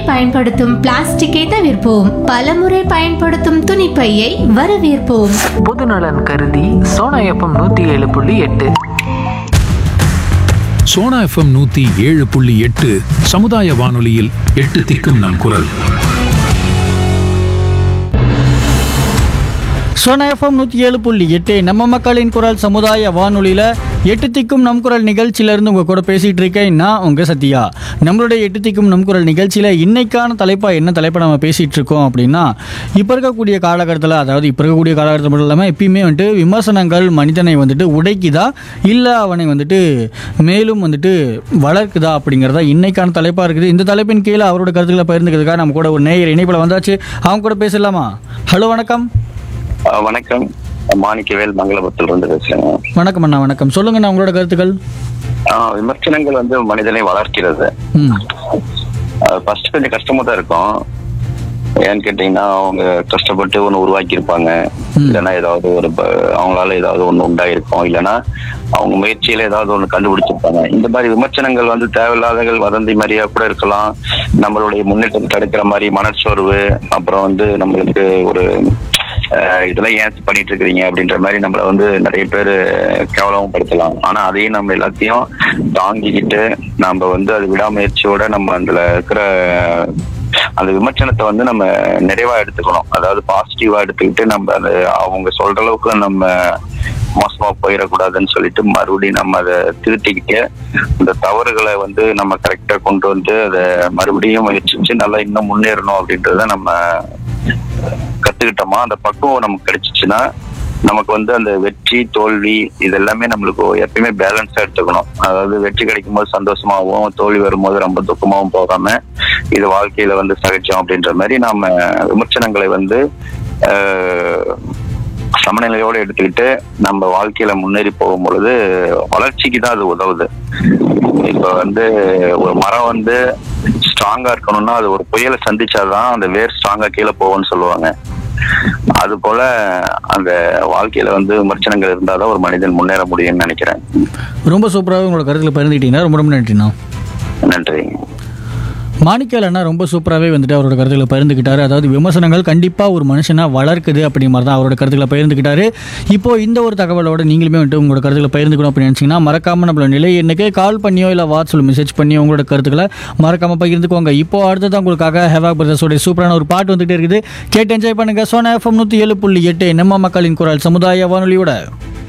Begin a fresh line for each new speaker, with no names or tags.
பயன்படுத்தும் பிளாஸ்டிக்கை தவிர்ப்போம் பலமுறை பயன்படுத்தும் துணிப்பையை வரவேற்போம்
பொதுநலன் கருதி சோனா எஃப்எம் நூத்தி ஏழு புள்ளி எட்டு
சோனா எஃப்எம் நூத்தி ஏழு புள்ளி எட்டு சமுதாய வானொலியில் எட்டு திக்கும் நம் குரல்
சோனா எஃப்எம் நூற்றி ஏழு புள்ளி எட்டு நம்ம மக்களின் குரல் சமுதாய வானொலியில் எட்டு திக்கும் நம் குரல் நிகழ்ச்சியிலேருந்து உங்கள் கூட பேசிகிட்டு இருக்கேன் நான் உங்கள் சத்யா நம்மளுடைய எட்டு திக்கும் நம் குரல் நிகழ்ச்சியில் இன்னைக்கான தலைப்பாக என்ன தலைப்பை நம்ம பேசிகிட்டு இருக்கோம் அப்படின்னா இப்போ இருக்கக்கூடிய காலகட்டத்தில் அதாவது இப்போ இருக்கக்கூடிய காலகட்டத்தில் மட்டும் இல்லாமல் எப்பயுமே வந்துட்டு விமர்சனங்கள் மனிதனை வந்துட்டு உடைக்குதா இல்லை அவனை வந்துட்டு மேலும் வந்துட்டு வளர்க்குதா அப்படிங்கிறதா இன்னைக்கான தலைப்பாக இருக்குது இந்த தலைப்பின் கீழே அவரோட கருத்துக்களை பகிர்ந்துக்கிறதுக்காக நம்ம கூட ஒரு நேயர் இணைப்பில் வந்தாச்சு அவங்க கூட பேசலாமா ஹலோ வணக்கம்
ஆ, வணக்கம் மாணிக்கவேல் மங்களபுரத்துல இருந்து பேசுறேங்க
வணக்கம் அண்ணா வணக்கம் சொல்லுங்கண்ணா உங்களோட கருத்துக்கள்
ஆ, விமர்சனங்கள் வந்து மனிதனை வளர்க்கிறது
ம்
ஃபர்ஸ்ட் கொஞ்சம் கஷ்டமா தான் இருக்கும் ஏன்னு கேட்டீங்கன்னா அவங்க கஷ்டப்பட்டு ஒன்று உருவாக்கி இருப்பாங்க
ம்.
இல்லைன்னா ஏதாவது ஒரு ப- அவங்களால ஏதாவது ஒன்று உண்டாயிருக்கும் இல்லைன்னா அவங்க முயற்சியில ஏதாவது ஒன்று கண்டுபிடிச்சிருப்பாங்க இந்த மாதிரி விமர்சனங்கள் வந்து தேவையில்லாதகள் வதந்தி மாதிரியா கூட இருக்கலாம் நம்மளுடைய முன்னேற்றம் தடுக்கிற மாதிரி மனச்சோர்வு அப்புறம் வந்து நம்மளுக்கு ஒரு அஹ், இதெல்லாம் ஏன் பண்ணிட்டு இருக்கிறீங்க அப்படின்ற மாதிரி நம்மள வந்து நிறைய பேர் கேவலமும் படுத்தலாம் ஆனா அதையும் நம்ம எல்லாத்தையும் தாங்கிக்கிட்டு நம்ம வந்து அது விடாமுயற்சியோட நம்ம அதுல இருக்கிற அந்த விமர்சனத்தை வந்து நம்ம நிறைவா எடுத்துக்கணும் அதாவது பாசிட்டிவா எடுத்துக்கிட்டு நம்ம அது அவங்க சொல்ற அளவுக்கு நம்ம மோசமா போயிடக்கூடாதுன்னு சொல்லிட்டு மறுபடியும் நம்ம அதை திருத்திக்கிட்டு இந்த தவறுகளை வந்து நம்ம கரெக்டா கொண்டு வந்து அதை மறுபடியும் முயற்சிச்சு நல்லா இன்னும் முன்னேறணும் அப்படின்றத நம்ம கத்துக்கிட்டோமா அந்த பக்குவம் நமக்கு கிடைச்சிச்சுன்னா நமக்கு வந்து அந்த வெற்றி தோல்வி இது எல்லாமே நம்மளுக்கு எப்பயுமே பேலன்ஸா எடுத்துக்கணும் அதாவது வெற்றி கிடைக்கும் போது சந்தோஷமாகவும் தோல்வி வரும்போது ரொம்ப துக்கமாகவும் போகாம இது வாழ்க்கையில வந்து சகிச்சோம் அப்படின்ற மாதிரி நாம விமர்சனங்களை வந்து ஆஹ், சமநிலையோட எடுத்துக்கிட்டு நம்ம வாழ்க்கையில முன்னேறி போகும் பொழுது வளர்ச்சிக்கு தான் அது உதவுது இப்ப வந்து ஒரு மரம் வந்து ஸ்ட்ராங்கா இருக்கணும்னா அது ஒரு புயலை சந்திச்சாதான் அந்த வேர் ஸ்ட்ராங்கா கீழே போகும்னு சொல்லுவாங்க அது போல அந்த வாழ்க்கையில வந்து விமர்சனங்கள் இருந்தாதான் ஒரு மனிதன் முன்னேற முடியும்னு நினைக்கிறேன்
ரொம்ப சூப்பராக உங்களோட கருத்துக்களை பகிர்ந்துக்கிட்டீங்கன்னா ரொம்ப ரொம்ப நன்றிண்ணா
நன்றி
மாணிக்கல் அண்ணா ரொம்ப சூப்பராகவே வந்துட்டு அவரோட கருத்துக்களை பகிர்ந்துக்கிட்டாரு அதாவது விமர்சனங்கள் கண்டிப்பாக ஒரு மனுஷனை வளர்க்குது அப்படிங்கிற மாதிரி தான் அவரோட கருத்துக்களை பகிர்ந்துக்கிட்டாரு இப்போ இந்த ஒரு தகவலோட நீங்களுமே வந்துட்டு உங்களோட கருத்துக்களை பகிர்ந்துக்கணும் அப்படின்னு நினச்சிங்கன்னா மறக்காம நம்மளோட நிலை எண்ணுக்கு கால் பண்ணியோ இல்லை வாட்ஸ்அப்பில் மெசேஜ் பண்ணியோ உங்களோட கருத்துக்களை மறக்காம பகிர்ந்துக்கோங்க இப்போ அடுத்ததான் உங்களுக்காக ஹெவா பிரதர்ஸோட சூப்பரான ஒரு பாட்டு வந்துகிட்டே இருக்குது கேட்டு என்ஜாய் பண்ணுங்க சோனா எஃப்எம் நூற்றி ஏழு புள்ளி எட்டு நம்ம மக்களின் குரல் சமுதாய வானொலியோட